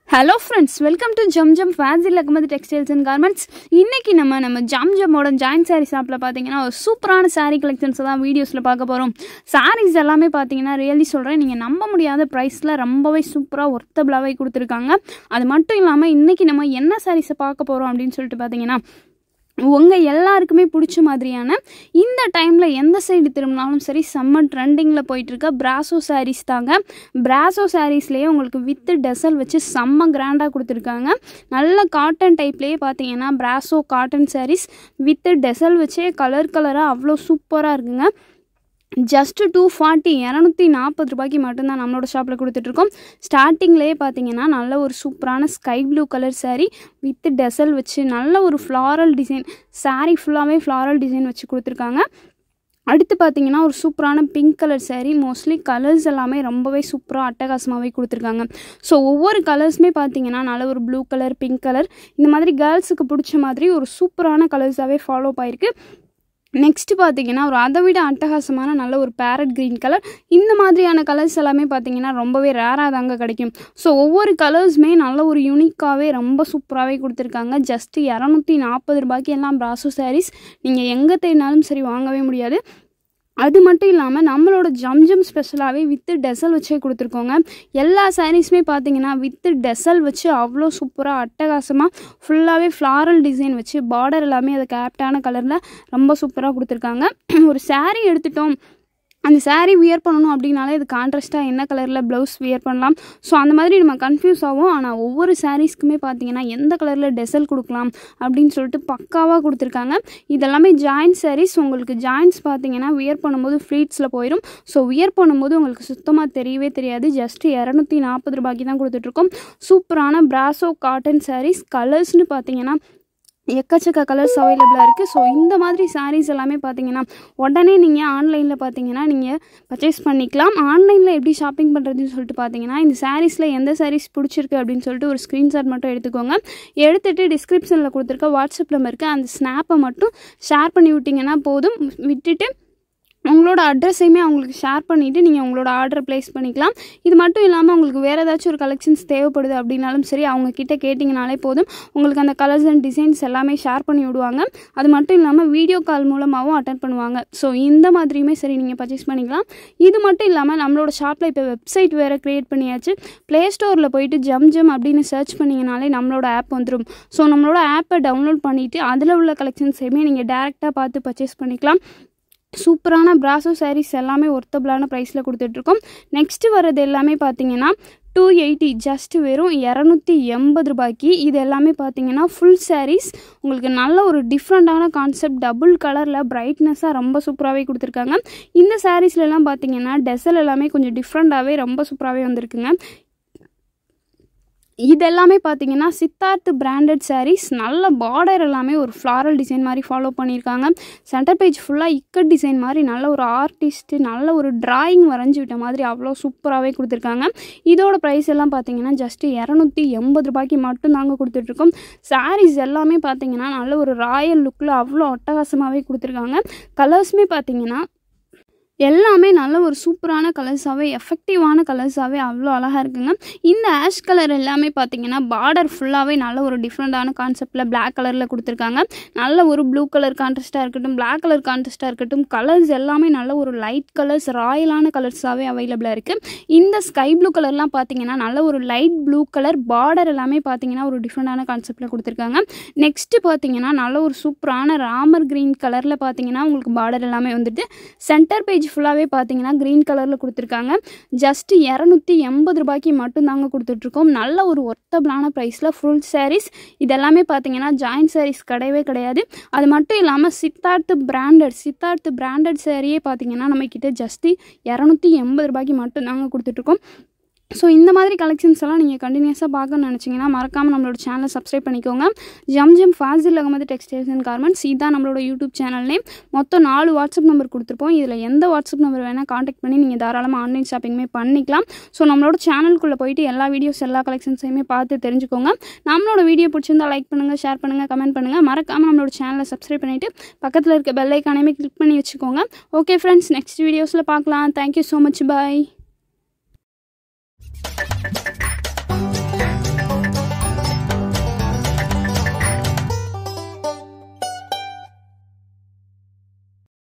hello friends welcome to Jum Jum ஃபேன்சில் Ahmed textiles and garments இன்றைக்கி நம்ம நம்ம ஜம் ஜம்மோட ஜாயின் சாரீ ஷாப்பில் பார்த்தீங்கன்னா ஒரு சூப்பரான saree கலெக்ஷன்ஸை தான் வீடியோஸில் பார்க்க போகிறோம் சாரீஸ் எல்லாமே பார்த்தீங்கன்னா ரியலி சொல்கிறேன் நீங்கள் நம்ப முடியாத ப்ரைஸில் ரொம்பவே சூப்பராக ஒர்த்தபிளாகவே கொடுத்துருக்காங்க அது மட்டும் இல்லாமல் இன்றைக்கி நம்ம என்ன சாரீஸை பார்க்க போகிறோம் அப்படின்னு சொல்லிட்டு பார்த்தீங்கன்னா உங்கள் எல்லாருக்குமே பிடிச்ச மாதிரியான இந்த டைமில் எந்த சைடு திரும்பினாலும் சரி செம்ம ட்ரெண்டிங்கில் போயிட்டுருக்க பிராசோ சாரீஸ் தாங்க பிராசோ சாரீஸ்லேயே உங்களுக்கு வித்து டெசல் வச்சு செம்ம கிராண்டாக கொடுத்துருக்காங்க நல்ல காட்டன் டைப்லேயே பார்த்தீங்கன்னா பிராசோ காட்டன் சாரீஸ் வித்து டெசல் வச்சே கலர் கலராக அவ்வளோ சூப்பராக இருக்குங்க ஜஸ்ட்டு டூ ஃபார்ட்டி இரநூத்தி நாற்பது ரூபாய்க்கு மட்டும்தான் நம்மளோட ஷாப்பில் கொடுத்துட்ருக்கோம் ஸ்டார்டிங்லேயே பார்த்தீங்கன்னா நல்ல ஒரு சூப்பரான sky blue colour saree with tassel வச்சு நல்ல ஒரு ஃப்ளாரல் டிசைன் saree ஃபுல்லாகவே ஃப்ளாரல் டிசைன் வச்சு கொடுத்துருக்காங்க அடுத்து பார்த்தீங்கன்னா ஒரு சூப்பரான pink colour saree mostly colours எல்லாமே ரொம்பவே சூப்பராக அட்டகாசமாகவே கொடுத்துருக்காங்க ஸோ ஒவ்வொரு கலர்ஸுமே பார்த்தீங்கன்னா நல்ல ஒரு ப்ளூ கலர் பிங்க் கலர் இந்த மாதிரி கேர்ள்ஸுக்கு பிடிச்ச மாதிரி ஒரு சூப்பரான கலர்ஸாகவே ஃபாலோ ஆயிருக்கு நெக்ஸ்ட் பார்த்தீங்கன்னா ஒரு அதை விட அட்டகாசமான நல்ல ஒரு பேரட் க்ரீன் கலர் இந்த மாதிரியான கலர்ஸ் எல்லாமே பார்த்தீங்கன்னா ரொம்பவே ரேராக தாங்க கிடைக்கும் ஸோ ஒவ்வொரு கலர்ஸுமே நல்ல ஒரு யூனிக்காகவே ரொம்ப சூப்பராகவே கொடுத்துருக்காங்க ஜஸ்ட் இரநூத்தி நாற்பது ரூபாய்க்கு எல்லாம் பிராசோ சாரீஸ் நீங்கள் எங்கே தேடினாலும் சரி வாங்கவே முடியாது அது மட்டும் இல்லாமல் நம்மளோட ஜம்ஜம் ஸ்பெஷலாகவே வித்து டெசல் வச்சே கொடுத்துருக்கோங்க எல்லா சாரீஸுமே பார்த்தீங்கன்னா வித்து டெசல் வச்சு அவ்வளோ சூப்பராக அட்டகாசமாக ஃபுல்லாகவே ஃப்ளாரல் டிசைன் வச்சு பார்டர் எல்லாமே அதுக்கு ஆப்டான கலரில் ரொம்ப சூப்பராக கொடுத்துருக்காங்க ஒரு saree எடுத்துட்டோம் அந்த saree வியர் பண்ணணும் அப்படின்னாலே இது கான்ட்ராஸ்ட்டாக என்ன கலரில் ப்ளவுஸ் வியர் பண்ணலாம் ஸோ அந்த மாதிரி நம்ம கன்ஃபியூஸ் ஆகும் ஆனால் ஒவ்வொரு சாரீஸ்க்குமே பார்த்தீங்கன்னா எந்த கலரில் டெசல் கொடுக்கலாம் அப்படின்னு சொல்லிட்டு பக்காவாக கொடுத்துருக்காங்க இதெல்லாமே ஜாயின்ட் sarees உங்களுக்கு ஜாயின்ஸ் பார்த்தீங்கன்னா வியர் பண்ணும்போது ஃப்ளீட்ஸில் போயிடும் ஸோ வியர் பண்ணும்போது உங்களுக்கு சுத்தமாக தெரியவே தெரியாது ஜஸ்ட் இரநூத்தி நாற்பது ரூபாய்க்கு தான் கொடுத்துட்ருக்கோம் சூப்பரான பிராசோ காட்டன் sarees கலர்ஸ்னு பார்த்தீங்கன்னா எக்கச்சக்க கலர்ஸ் அவைலபிளாக இருக்குது ஸோ இந்த மாதிரி sarees எல்லாமே பார்த்தீங்கன்னா உடனே நீங்கள் ஆன்லைனில் பார்த்தீங்கன்னா நீங்கள் பர்ச்சேஸ் பண்ணிக்கலாம் ஆன்லைனில் எப்படி ஷாப்பிங் பண்ணுறதுன்னு சொல்லிட்டு பார்த்தீங்கன்னா இந்த சாரீஸில் எந்த sarees பிடிச்சிருக்கு அப்படின்னு சொல்லிட்டு ஒரு ஸ்க்ரீன்ஷாட் மட்டும் எடுத்துக்கோங்க எடுத்துகிட்டு டிஸ்கிரிப்ஷனில் கொடுத்துருக்க வாட்ஸ்அப் நம்பருக்கு அந்த ஸ்னாப்பை மட்டும் ஷேர் பண்ணி விட்டிங்கன்னா போதும் விட்டுட்டு உங்களோட அட்ரஸையுமே அவங்களுக்கு ஷேர் பண்ணிவிட்டு நீங்கள் உங்களோட ஆர்டர் ப்ளேஸ் பண்ணிக்கலாம் இது மட்டும் இல்லாமல் உங்களுக்கு வேறு ஏதாச்சும் ஒரு கலெக்ஷன்ஸ் தேவைப்படுது அப்படின்னாலும் சரி அவங்க கிட்ட கேட்டிங்கனாலே போதும் உங்களுக்கு அந்த கலர்ஸ் அண்ட் டிசைன்ஸ் எல்லாமே ஷேர் பண்ணி விடுவாங்க அது மட்டும் இல்லாமல் வீடியோ கால் மூலமாகவும் அட்டன் பண்ணுவாங்க ஸோ இந்த மாதிரியுமே சரி நீங்கள் பர்ச்சேஸ் பண்ணிக்கலாம் இது மட்டும் இல்லாமல் நம்மளோட ஷாப்பில் இப்போ வெப்சைட் வேறு க்ரியேட் பண்ணியாச்சு ப்ளே ஸ்டோரில் போயிட்டு ஜம் ஜம் அப்படின்னு சர்ச் பண்ணிங்கனாலே நம்மளோட ஆப் வந்துடும் ஸோ நம்மளோட ஆப்பை டவுன்லோட் பண்ணிவிட்டு அதில் உள்ள கலெக்ஷன்ஸையுமே நீங்கள் டேரெக்டாக பார்த்து பர்ச்சேஸ் பண்ணிக்கலாம் சூப்பரான பிராசோ சாரீஸ் எல்லாமே ஒர்த்தபிளான ப்ரைஸில் கொடுத்துட்ருக்கோம் நெக்ஸ்ட்டு வர்றது எல்லாமே பார்த்தீங்கன்னா டூ எயிட்டி ஜஸ்ட் வெறும் இரநூத்தி எண்பது ரூபாய்க்கு இது எல்லாமே பார்த்தீங்கன்னா ஃபுல் சாரீஸ் உங்களுக்கு நல்ல ஒரு டிஃப்ரெண்ட்டான கான்செப்ட் டபுள் கலரில் பிரைட்னஸாக ரொம்ப சூப்பராகவே கொடுத்துருக்காங்க இந்த சாரீஸ்லலாம் பார்த்தீங்கன்னா டெசல் எல்லாமே கொஞ்சம் டிஃப்ரெண்ட்டாகவே ரொம்ப சூப்பராகவே வந்திருக்குங்க இது எல்லாமே பார்த்தீங்கன்னா சித்தார்த் பிராண்டட் sarees நல்ல பார்டர் எல்லாமே ஒரு ஃப்ளாரல் டிசைன் மாதிரி ஃபாலோ பண்ணியிருக்காங்க சென்டர் பேஜ் ஃபுல்லாக இக்கட் டிசைன் மாதிரி நல்ல ஒரு ஆர்டிஸ்ட்டு நல்ல ஒரு டிராயிங் வரைஞ்சி விட்ட மாதிரி அவ்வளோ சூப்பராகவே கொடுத்துருக்காங்க இதோட ப்ரைஸ் எல்லாம் பார்த்தீங்கன்னா ஜஸ்ட்டு இரநூத்தி எண்பது ரூபாய்க்கு மட்டும் தாங்க கொடுத்துட்ருக்கோம் sarees எல்லாமே பார்த்தீங்கன்னா நல்ல ஒரு ராயல் லுக்கில் அவ்வளோ அட்டகாசமாகவே கொடுத்துருக்காங்க கலர்ஸுமே பார்த்தீங்கன்னா எல்லாமே நல்ல ஒரு சூப்பரான கலர்ஸாகவே எஃபெக்டிவான கலர்ஸாகவே அவ்வளோ அழகாக இருக்குங்க இந்த ஆஷ் கலர் எல்லாமே பார்த்தீங்கன்னா பார்டர் ஃபுல்லாகவே நல்ல ஒரு டிஃப்ரெண்ட்டான கான்செப்டில் Black கலரில் கொடுத்துருக்காங்க நல்ல ஒரு ப்ளூ கலர் கான்ட்ராஸ்ட்டாக இருக்கட்டும் Black கலர் கான்ட்ராஸ்ட்டாக இருக்கட்டும் கலர்ஸ் எல்லாமே நல்ல ஒரு லைட் கலர்ஸ் ராயலான கலர்ஸாகவே அவைலபிளாக இருக்குது இந்த ஸ்கை ப்ளூ கலர்லாம் பார்த்தீங்கன்னா நல்ல ஒரு லைட் ப்ளூ கலர் பார்டர் எல்லாமே பார்த்தீங்கன்னா ஒரு டிஃப்ரெண்ட்டான கான்செப்டில் கொடுத்துருக்காங்க நெக்ஸ்ட்டு பார்த்தீங்கன்னா நல்ல ஒரு சூப்பரான ராமர் க்ரீன் கலரில் பார்த்தீங்கன்னா உங்களுக்கு பார்டர் எல்லாமே வந்துட்டு சென்டர் பேஜ் ஃபுல்லாகவே பார்த்தீங்கன்னா க்ரீன் கலரில் கொடுத்துருக்காங்க ஜஸ்ட் இரநூத்தி எண்பது ரூபாய்க்கு மட்டும்தாங்க கொடுத்துட்ருக்கோம் நல்ல ஒரு ஒர்த்தபிளான ப்ரைஸில் ஃபுல் sarees இதெல்லாமே பார்த்தீங்கன்னா ஜாயின்ட் sarees கிடையவே கிடையாது அது மட்டும் இல்லாமல் சித்தார்த் பிராண்டட் சித்தார்த் பிராண்டட் சேரீயே பார்த்தீங்கன்னா நம்மக்கிட்ட ஜஸ்ட்டு இரநூத்தி எண்பது ரூபாய்க்கு மட்டும்தாங்க கொடுத்துட்ருக்கோம் ஸோ இந்த மாதிரி கலெக்ஷன்ஸ் எல்லாம் நீங்கள் கண்டினியூஸாக பார்க்கணும்னு நினச்சிங்கன்னா மறக்காமல் நம்மளோட சேனலை சப்ஸ்கிரைப் பண்ணிக்கோங்க Zam Zam Fazil Ahmed textiles and garments இதுதான் நம்மளோட யூடியூப் சேனல் நேம் மொத்தம் நாலு வாட்ஸ்அப் நம்பர் கொடுத்துருப்போம் இதில் எந்த வாட்ஸ்அப் நம்பர் வேணால் காண்டாக்ட் பண்ணி நீங்கள் தாராளமாக ஆன்லைன் ஷாப்பிங்குமே பண்ணிக்கலாம் ஸோ நம்மளோட சேனலுக்குள்ளே போயிட்டு எல்லா வீடியோஸ் எல்லா கலெக்ஷன்ஸையுமே பார்த்து தெரிஞ்சுக்கோங்க நம்மளோட வீடியோ பிடிச்சிருந்தா லைக் பண்ணுங்கள் ஷேர் பண்ணுங்கள் கமெண்ட் பண்ணுங்கள் மறக்காமல் நம்மளோட சேனலை சப்ஸ்கிரைப் பண்ணிவிட்டு பக்கத்தில் இருக்க பெல் ஐக்கானையுமே கிளிக் பண்ணி வச்சுக்கோங்க ஓகே ஃப்ரெண்ட்ஸ் நெக்ஸ்ட் வீடியோஸில் பார்க்கலாம் தேங்க்யூ ஸோ மச் பாய்